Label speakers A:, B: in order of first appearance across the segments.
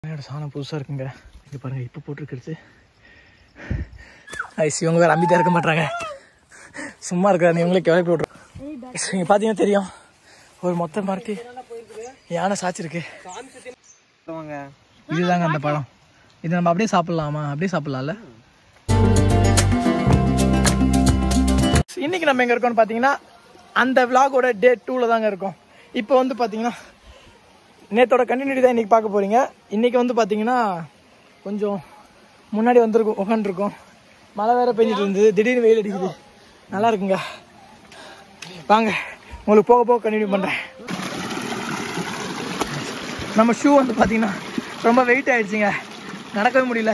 A: என்னோட சாணம் புதுசாக இருக்குங்க இது பாருங்கள் இப்போ போட்டிருக்கிறது ஐஸ் இவங்க வேறு அம்பிதான் இருக்க மாட்டாங்க சும்மா இருக்கிறாங்க இவங்களே கிளப்பி விட்றோம் நீங்கள் பார்த்தீங்கன்னா தெரியும் ஒரு மொத்த மரத்தி யானை சாச்சிருக்கு இதுதாங்க அந்த பழம் இது நம்ம அப்படியே சாப்பிட்லாமா அப்படியே சாப்பிட்லாம்ல இன்னைக்கு நம்ம எங்கே இருக்கோம்னு பார்த்தீங்கன்னா அந்த விலாகோட டே டூவில் தாங்க இருக்கோம் இப்போ வந்து பார்த்தீங்கன்னா நேத்தோட கண்டினியூட்டி தான் இன்றைக்கி பார்க்க போகிறீங்க இன்றைக்கி வந்து பார்த்தீங்கன்னா கொஞ்சம் முன்னாடி வந்திருக்கோம் உட்காந்துருக்கோம் மழை வேற பெஞ்சிட்டு இருந்தது திடீர்னு வெயில் அடிக்குது நல்லா இருக்குங்க வாங்க உங்களுக்கு போக போக கண்டினியூ பண்ணுறேன் நம்ம ஷூ வந்து பார்த்தீங்கன்னா ரொம்ப வெயிட் ஆயிடுச்சுங்க நடக்கவே முடியல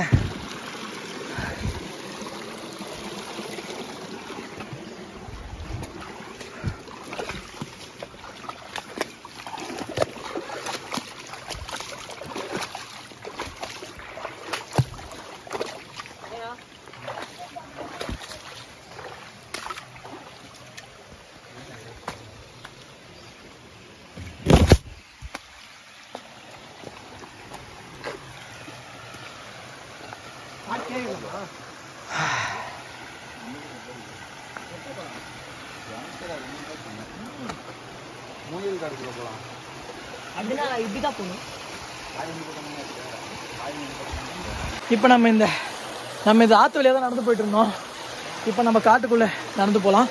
A: இப்போ நம்ம இந்த நம்ம இந்த ஆற்று வழியாக தான் நடந்து போயிட்டு இருந்தோம் இப்போ நம்ம காட்டுக்குள்ளே நடந்து போகலாம்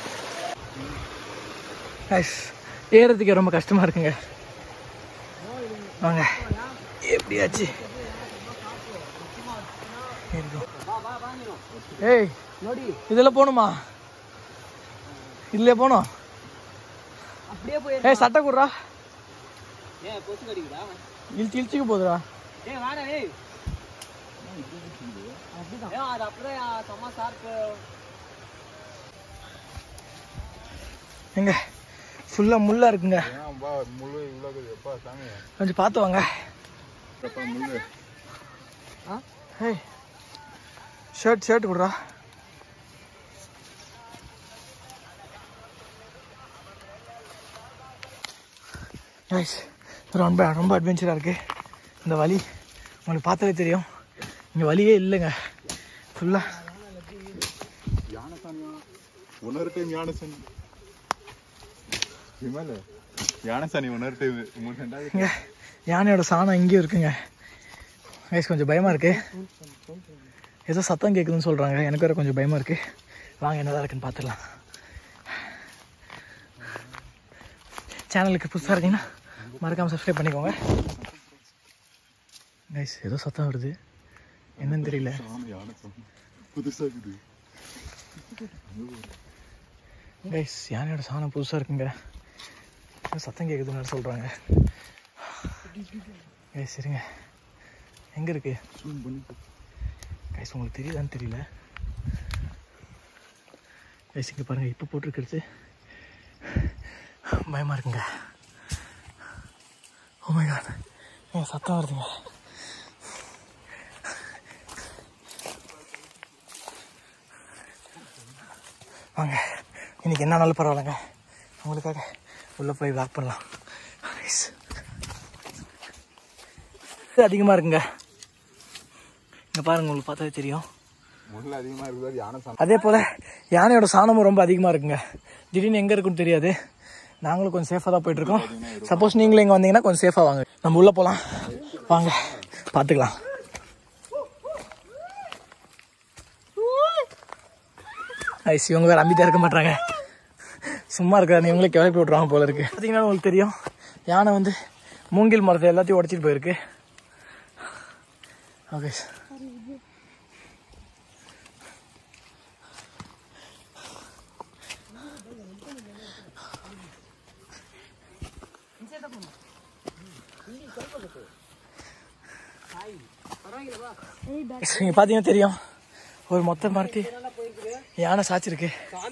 A: ஐஸ் ஏறதுக்கு ரொம்ப கஷ்டமாக இருக்குங்க வாங்க எப்படியாச்சு இருக்கும். ஏய் இதில் போகணுமா இதுல போகணும்
B: அப்படியே போய்
A: ஏய் சட்டை குடுறா
B: ஏன் கொசு கடிக்குதா
A: இழுச்சு இழுச்சிக்கு போகுதுடா
B: ஏய் வாடா ஏய் ஏன் அது அப்படியே செம்ம சார்ப்பு
A: எங்க ஃபுல்லாக முள்ளா இருக்குங்க
C: முழு இவ்வளோ எப்பா சாமி
A: கொஞ்சம் பார்த்து வாங்க
C: எப்பா முள்ளு
A: ஏய் ஷர்ட் ஷர்ட் குடுறா கைஸ் ரொம்ப ரொம்ப அட்வென்ச்சராக இருக்குது இந்த வழி உங்களுக்கு பார்த்தாலே தெரியும் இங்கே வழியே இல்லைங்க ஃபுல்லாக
C: யானை சாணியா ஒன்னொரு டைம் யானை சாணி விமல் யானை சாணி ஒன்னொரு டைம் மூணு ரெண்டாவது
A: இங்கே யானையோட சாணம் இங்கேயும் இருக்குங்க கைஸ் கொஞ்சம் பயமாக இருக்குது ஏதோ சத்தம் கேட்குதுன்னு சொல்கிறாங்க எனக்கு வேறு கொஞ்சம் பயமாக இருக்குது வாங்க என்னதான் இருக்குன்னு பார்த்துடலாம் சேனலுக்கு புதுசாக இருக்கீங்கன்னா மறக்காமல் சப்ஸ்கிரைப் பண்ணிக்கோங்க கைஸ் ஏதோ சத்தம் வருது என்னன்னு தெரியல
C: சாணி யானை சாணி புதுசா இருக்குது
A: கைஸ் யானையோட சாணம் புதுசாக இருக்குங்க ஏதோ சத்தம் கேட்குதுன்னு சொல்கிறாங்க கைஸ் சரிங்க எங்கே இருக்கு
C: ஜூம் பண்ணி
A: கைஸ் உங்களுக்கு தெரியுதான்னு தெரியல கைஸ் இங்கே பாருங்கள் இப்போ போட்டிருக்கிறது பயமாக இருக்குங்க ஓ மை காட் ஏ சத்தம் வருதுங்க வாங்க இன்னைக்கு என்ன நாளும் பரவாயில்லைங்க உங்களுக்காக உள்ளே போய் வாக் பண்ணலாம் Guys. இது அதிகமாக இருக்குங்க இங்கே பாருங்க உங்களுக்கு பார்த்தாலே தெரியும்
C: முள்ள அதிகமா இருக்குது அது யானை சாணி
A: அதே போல் யானையோட சாணமும் ரொம்ப அதிகமாக இருக்குங்க திடீர்னு எங்கே இருக்குன்னு தெரியாது நாங்களும் கொஞ்சம் சேஃபாக தான் போயிட்டுருக்கோம் சப்போஸ் நீங்களும் இங்கே வந்தீங்கன்னா கொஞ்சம் சேஃபாக வாங்க நம்ம உள்ளே போகலாம் வாங்க பார்த்துக்கலாம் ஐஸ் இவங்க வேறு அம்பிதான் இருக்க மாட்டாங்க சும்மா இருக்கிறாங்க இவங்களே கிளப்பி விட்ருவாங்க போல இருக்கு பார்த்தீங்கன்னா உங்களுக்கு தெரியும் யானை வந்து மூங்கில் மரத்தை எல்லாத்தையும் உடச்சிட்டு போயிருக்கு ஓகே நீங்கள் பார்த்தீங்கன்னா தெரியும் ஒரு மொத்த மரத்தி யானை சாச்சிருக்கு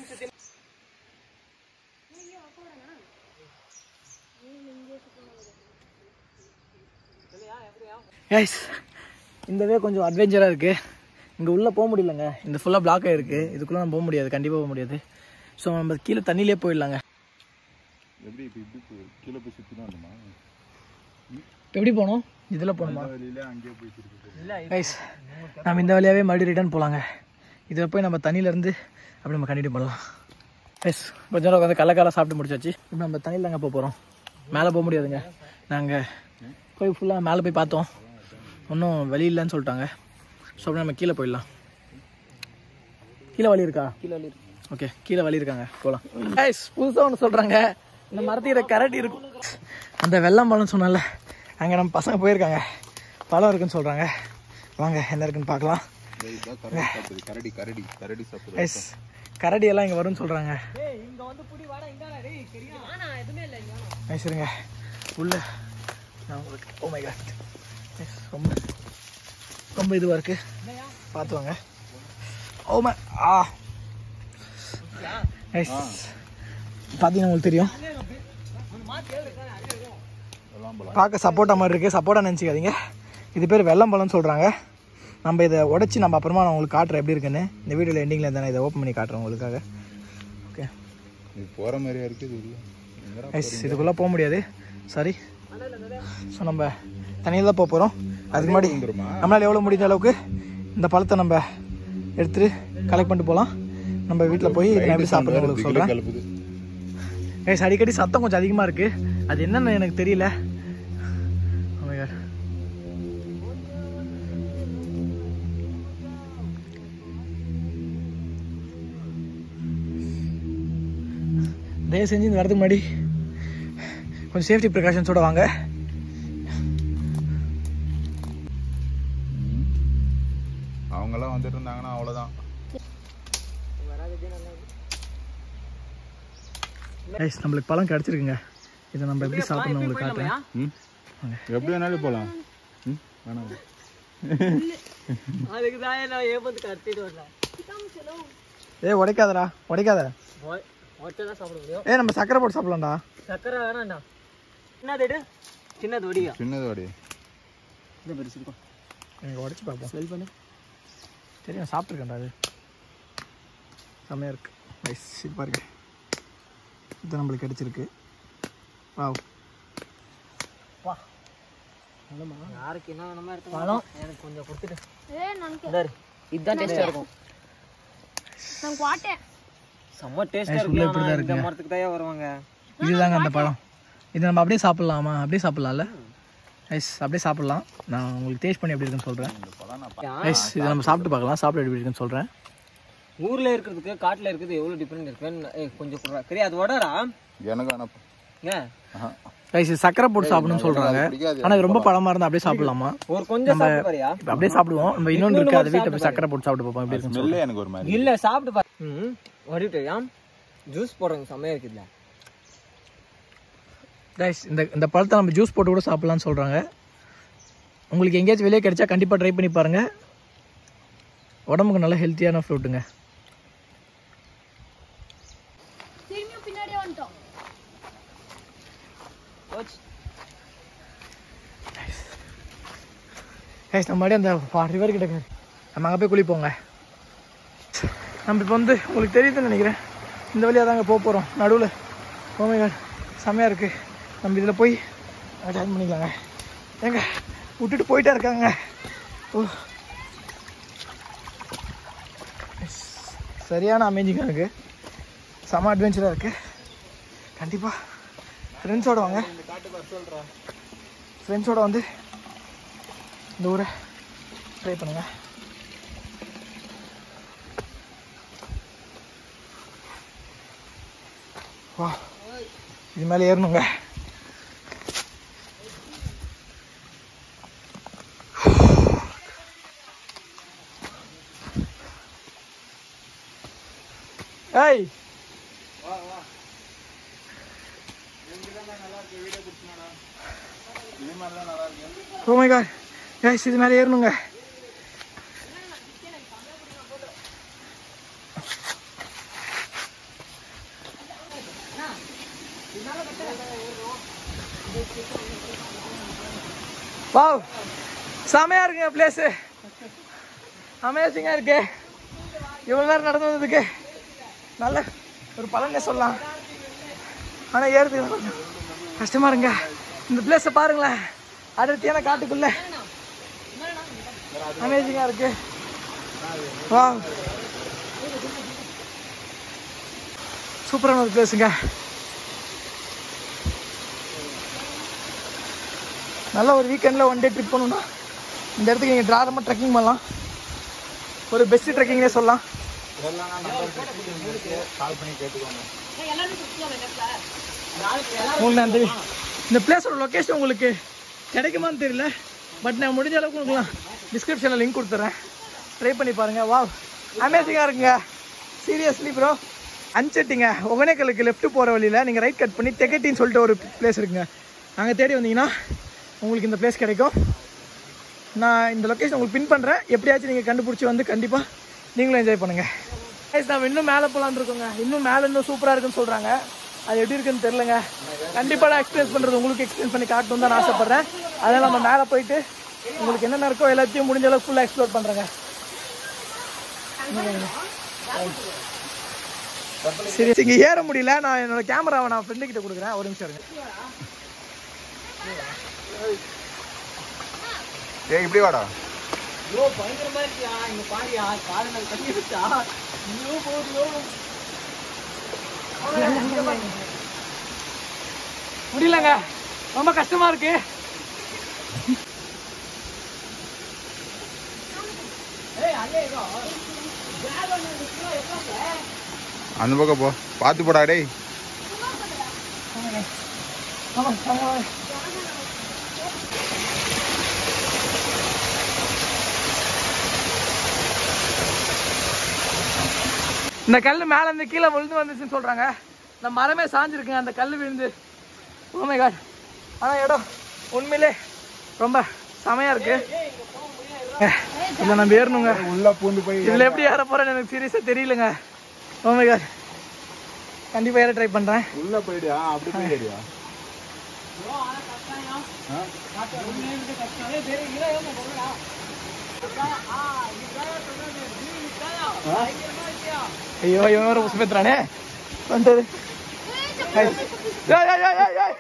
A: கைஸ் இந்த வே கொஞ்சம் அட்வென்ச்சராக இருக்குது இங்கே உள்ளே போக முடியலங்க இந்த ஃபுல்லாக பிளாக் ஆகிருக்கு இதுக்குள்ளே நம்ம போக முடியாது கண்டிப்பாக போக முடியாது ஸோ நம்ம கீழே தண்ணியிலே போயிடலாங்க
C: எப்படி இப்போ இப்படி போய் கீழே போய் சுற்றி தான்
A: இப்போ எப்படி போகணும் இதில் போகணுமா
C: வழியில அங்கேயே போய் திருப்பி
B: இல்ல
A: கைஸ் நம்ம இந்த வழியாகவே மறுபடியும் ரிட்டர்ன் போகலாங்க இதில் போய் நம்ம தண்ணியிலேருந்து அப்படி நம்ம கண்டினியூ பண்ணலாம் கைஸ் கொஞ்ச நேரம் உட்காந்து கள்ளக்கால சாப்பிட்டு முடிச்சாச்சு இப்போ நம்ம தண்ணியில் தாங்க போக போகிறோம் மேலே போக முடியாதுங்க நாங்கள் போய் ஃபுல்லாக மேலே போய் பார்த்தோம் ஒன்றும் வழி இல்லைன்னு சொல்லிட்டாங்க ஸோ அப்படியே நம்ம கீழே போயிடலாம் கீழே வழி இருக்கா
B: கீழே வலி
A: ஓகே கீழே வழி இருக்காங்க போகலாம் கைஸ் புதுசாக ஒன்று சொல்கிறாங்க இந்த மரத்தீர கரடி இருக்கும் அந்த வெள்ளம் பழம் சொன்னல அங்கே நம்ம பசங்க போயிருக்காங்க பழம் இருக்குன்னு சொல்கிறாங்க வாங்க என்ன இருக்குன்னு பார்க்கலாம்
C: இதான் கரடி சாப்பிடுது கரடி கரடி கரடி சாப்பிடுது
A: கைஸ் கரடி எல்லாம் இங்கே வரும்னு சொல்கிறாங்க
B: டேய் இங்க வந்து புடி வாடா இங்கடா டேய் சரியா ஆனா எதுமே இல்ல இங்க
A: கைஸ் இருங்க உள்ள நான் உங்களுக்கு ஓ மை காட் ரொம்ப ரொம்ப இதுவாக இருக்குது பார்த்து வாங்க ஓ மை ஆ கைஸ் பார்த்தீங்கன்னா உங்களுக்கு தெரியும்
C: வெள்ளாம் பழம்
A: பார்க்க சப்போட்டா மாதிரி இருக்குது சப்போட்டா நினச்சிக்காதீங்க இது பேர் வெள்ளம் பழம்னு சொல்கிறாங்க நம்ம இதை உடச்சி நம்ம அப்புறமா நான் உங்களுக்கு காட்டுறேன் எப்படி இருக்குன்னு இந்த வீடியோவில் எண்டிங்கில் தானே இதை ஓப்பன் பண்ணி காட்டுறேன் உங்களுக்காக ஓகே
C: இது போற மாதிரியா இருக்கு இது இல்ல எங்கடா
A: ஐஸ் இதுக்குள்ளே போக முடியாது சாரி ஸோ நம்ம தனியாக தான் போக போகிறோம் அதுக்கு முன்னாடி
C: வந்துருமா
A: நம்மளால் எவ்வளோ முடிஞ்ச அளவுக்கு இந்த பழத்தை நம்ம எடுத்துட்டு கலெக்ட் பண்ணிட்டு போகலாம் நம்ம வீட்டில் போய் இதை நான் எப்படி சாப்பிட்றது உங்களுக்கு சொல்கிறேன்
C: கலப்புது
A: கைஸ் அடிக்கடி சத்தம் கொஞ்சம் அதிகமாக இருக்குது அது என்னன்னு எனக்கு தெரியல Oh my God. தயவு செஞ்சு இந்த வரதுக்கு முன்னாடி கொஞ்சம் சேஃப்டி ப்ரிகாஷன்ஸோட வாங்க
C: அவங்கெல்லாம் வந்துட்டு இருந்தாங்கன்னா அவ்வளவுதான்
A: கைஸ் நம்மளுக்கு பழம் கிடச்சிருக்குங்க இதை நம்ம எப்படி சாப்பிடணும் உங்களுக்கு காட்டுறேன்
C: ம் எப்படி வேணாலும் போலாம் ம் வேணாம்
B: அதுக்கு தான் நான் ஏப்பத்து கத்திட்டு வரல
A: ஏய் உடைக்காதடா உடைக்காத
B: ஒட்டதான் சாப்பிட முடியும்
A: ஏய் நம்ம சக்கரை போட்டு சாப்பிடலாம்டா
B: சக்கரை வேணாம்டா என்னது எடு சின்னது ஒடியா
C: சின்னது வாடி
B: இந்த பெருசு இருக்கும்
A: எனக்கு உடைச்சு பார்ப்போம்
B: ஸ்மெல் பண்ணு
A: தெரியும் சாப்பிட்ருக்கேன்டா அது செம்மையாக இருக்கு நைஸ் இது பாருங்க இது நம்மளுக்கு கிடைச்சிருக்கு வாவ்
B: யாருக்கு என்ன வேணுமோ எடுத்து எனக்கு கொஞ்சம் கொடுத்துட்டு
D: ஏ ನನಗೆ
B: இந்தாரு இதுதான் டேஸ்டா இருக்கும்
D: ನಂಗೆ ವಾಟೆ
B: செம்ம டேஸ்டா
A: உள்ள
B: இருக்கு
A: இப்படிதான்
B: ஆனா இந்த
A: இருக்குங்க.
B: மரத்துக்கு தான் வருவாங்க
A: இதுதாங்க அந்த பழம் இது நம்ம அப்படியே சாப்பிட்லாமா அப்படியே சாப்பிட்லாம்ல ஐஸ் அப்படியே சாப்பிட்லாம் நான் உங்களுக்கு டேஸ்ட் பண்ணி எப்படி இருக்குன்னு சொல்கிறேன் ஐஸ் இதை நம்ம சாப்பிட்டு பார்க்கலாம் சாப்பிட எப்படி இருக்குன்னு சொல்கிறேன்
B: ஊர்ல இருக்கிறதுக்கு காட்டுல இருக்கிறது எவ்வளவு டிஃபரெண்ட் இருக்குன்னு ஏய், கொஞ்சம் குடுறா சரி அது வடரா
C: எனக்கு அனுப்பு
B: ஏன்
C: ஆஹா.
A: ஐஸ் இது சக்கரை போட்டு சாப்பிடணும்னு சொல்கிறாங்க
C: பிடிக்காது
A: ஆனால் இது ரொம்ப பழமாக இருந்தால் அப்படியே சாப்பிடலாமா
B: ஒரு கொஞ்சம் சாப்பிட்டு பாரியா
A: இப்ப அப்படியே சாப்பிடுவோம் நம்ம இன்னொன்று இருக்கு அதை வீட்டில் போய் சக்கரை போட்டு சாப்பிட்டு பார்ப்போம் எப்படி இருக்குன்னு
C: ஸ்மெல்லே எனக்கு ஒரு மாதிரி
B: இல்ல சாப்பிட்டு பாரு ம் வடிவிட்டு ஜூஸ் போடுறாங்க செம்மையா இருக்குதுல
A: கைஸ் இந்த இந்த பழத்தை நம்ம ஜூஸ் போட்டு கூட சாப்பிட்லாம்னு சொல்கிறாங்க உங்களுக்கு எங்கேயாச்சும் வெளியே கிடைச்சா கண்டிப்பாக ட்ரை பண்ணி பாருங்கள் உடம்புக்கு நல்ல ஹெல்த்தியான ஃப்ரூட்டுங்க
D: திரும்பியும் பின்னாடி வந்துட்டோம்
A: கைஸ் நம்ம அப்படியே அந்த ரிவர் கிட்ட இருக்கு. நம்ம அங்கே போய் குளிப்போங்க நம்ம இப்போ வந்து உங்களுக்கு தெரியுதுன்னு நினைக்கிறேன் இந்த வழியாக தாங்க போக போகிறோம் நடுவில் ஓமேகாட் செம்மையாக இருக்குது நம்ம இதில் போய் ஜாயின் பண்ணிக்கலாங்க ஏங்க விட்டுட்டு போயிட்டே இருக்காங்க ஓ சரியான அமேசிங் எனக்கு செம அட்வென்ச்சராக இருக்குது கண்டிப்பாக ஃப்ரெண்ட்ஸோட வாங்க ஃப்ரெண்ட்ஸோட வந்து இந்த ஊரை ட்ரை பண்ணுங்க வா இது மேலே ஏறணுங்க ஏய் ஓ மை காட் கைஸ் இது மேலே ஏறணுங்க வாவ் செமையா இருக்குங்க பிளேஸு அமேசிங்காக இருக்கு இவ்வளோ நேரம் நடந்து வந்ததுக்கு நல்ல ஒரு பலனே சொல்லலாம் ஆனால் ஏறதுக்கு கொஞ்சம் கஷ்டமா இருங்க இந்த பிளேஸை பாருங்களேன் அடர்த்தியான காட்டுக்குள்ள அமேசிங்கா இருக்கு வா சூப்பரான ஒரு பிளேஸுங்க நல்ல ஒரு வீக்கெண்டில் ஒன் டே ட்ரிப் பண்ணணும்னா இந்த இடத்துக்கு நீங்கள் தாராளமாக ட்ரெக்கிங் பண்ணலாம் ஒரு பெஸ்ட் ட்ரெக்கிங்னே சொல்லலாம்
C: கால் பண்ணி கேட்டுக்கோங்க
A: உங்களுக்கு அந்த இந்த பிளேஸோட லொக்கேஷன் உங்களுக்கு கிடைக்குமான்னு தெரியல பட் நான் முடிஞ்ச அளவுக்கு உங்களுக்கு டிஸ்கிரிப்ஷனில் லிங்க் கொடுத்துட்றேன் ட்ரை பண்ணி பாருங்க வா அமேசிங்காக இருக்குங்க சீரியஸ்லி ப்ரோ அஞ்சட்டிங்க ஒகனேக்கலுக்கு லெஃப்ட் போகிற வழியில் நீங்கள் ரைட் கட் பண்ணி தெக்கட்டின்னு சொல்லிட்டு ஒரு பிளேஸ் இருக்குங்க அங்கே தேடி வந்தீங்கன்னா உங்களுக்கு இந்த பிளேஸ் கிடைக்கும் நான் இந்த லொக்கேஷன் உங்களுக்கு பின் பண்ணுறேன் எப்படியாச்சும் நீங்கள் கண்டுபிடிச்சி வந்து கண்டிப்பாக நீங்களும் என்ஜாய் பண்ணுங்கள் கைஸ் நம்ம இன்னும் மேலே போகலான்னு இருக்கோங்க இன்னும் மேலே இன்னும் சூப்பராக இருக்குன்னு சொல்கிறாங்க அது எப்படி இருக்குன்னு தெரிலங்க கண்டிப்பாக நான் எக்ஸ்பீரியன்ஸ் பண்ணுறது உங்களுக்கு எக்ஸ்பீரியன்ஸ் பண்ணி காட்டணும் தான் நான் ஆசைப்பட்றேன் அதனால் நம்ம மேலே போயிட்டு உங்களுக்கு என்னென்ன இருக்கோ எல்லாத்தையும் முடிஞ்ச அளவுக்கு ஃபுல்லாக எக்ஸ்ப்ளோர் பண்ணுறேங்க சரி இங்கே ஏற முடியல நான் என்னோட கேமராவை நான் ஃப்ரெண்டு கிட்ட கொடுக்குறேன் ஒரு நிமிஷம் இருங்க
C: ஏய் இப்படி வாடா
B: ஐயோ பயங்கரமா இருக்கியா இங்க பாரியா காலை மேல கட்டி வச்சா ஐயோ போகுது
A: முடியலங்க ரொம்ப கஷ்டமா இருக்கு
C: அந்த பக்கம் போ பார்த்து போடா டேய்
A: ஆமா, ஆமா. இந்த கல் மேல இருந்து கீழே விழுந்து வந்துச்சுன்னு சொல்றாங்க இந்த மரமே சாஞ்சிருக்குங்க அந்த கல் விழுந்து ஓமை காட் ஆனா இடம் உண்மையிலே ரொம்ப செமையா இருக்கு இல்ல நம்ம ஏறணுங்க
C: உள்ள பூந்து போய்
A: இதுல எப்படி ஏற போறேன்னு எனக்கு சீரியஸா தெரியலங்க ஓமை காட் கண்டிப்பா ஏற ட்ரை பண்றேன்
C: உள்ள போயிடுயா அப்படி போயிடுயா
A: ஐயோ இவன் வேற உசுப்பேத்துறானே வந்தது ஏய், ஏய், ஏய், ஏய், ஏய்.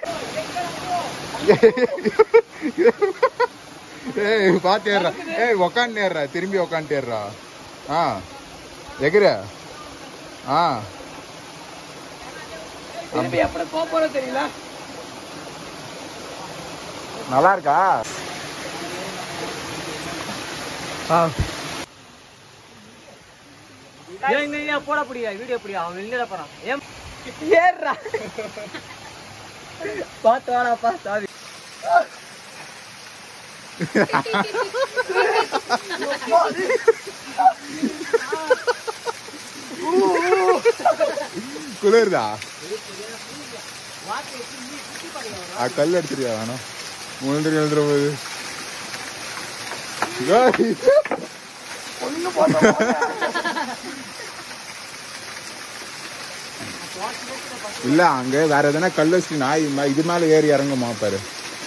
C: ஏய் பார்த்து ஏறுறா ஏய் உக்காந்து ஏறுறா திரும்பி உக்காந்து ஏறுறா ஆ எகிற ஆ
A: திரும்பி எப்படி போக போறோம் தெரியல
C: நல்லா இருக்கா
B: ஏன் இங்க ஏன் போட புடியா வீடியோ புடியா அவன் வெளியில போறான் ஏன்
A: ஏறுறா
B: பார்த்து வாடாப்பா சாவி
C: குளிருதா ஆ கல் எடுத்துருயா வேணாம் முழுந்துரு எழுதுற போது ஏய். இல்ல அங்க வேற எதனா கல் வச்சு நாய் ம- இது மேல ஏறி இறங்குமா பாரு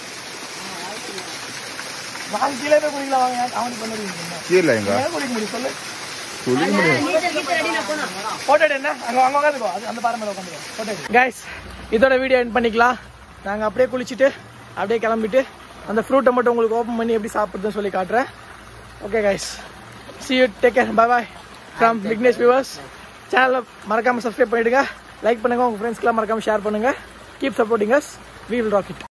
A: நான் கீழே போய் குடிக்கலாம் வாங்க அவனுக்கு பண்ணுறீங்க
C: கீழே எங்க
A: குடிக்க முடியும் சொல்லு
C: குளிக்க முடியும்
A: போட்டோ எடு என்ன அங்க அங்க உட்காந்துக்கோ அது அந்த பாறை மேல உட்காந்துக்கோ போட்டோ கைஸ் இதோட வீடியோ எண்ட் பண்ணிக்கலாம் நாங்க அப்படியே குளிச்சுட்டு அப்படியே கிளம்பிட்டு அந்த ஃப்ரூட்டை மட்டும் உங்களுக்கு ஓப்பன் பண்ணி எப்படி சாப்பிடுறதுன்னு சொல்லி காட்டுறேன் okay guys see you take care bye bye from Vignesh viewers சேனலை மறக்காம சப்ஸ்கிரைப் பண்ணிடுங்க லைக் பண்ணுங்க உங்க ஃப்ரெண்ட்ஸ்க்குலாம் மறக்காம ஷேர் பண்ணுங்க keep supporting us we will rock it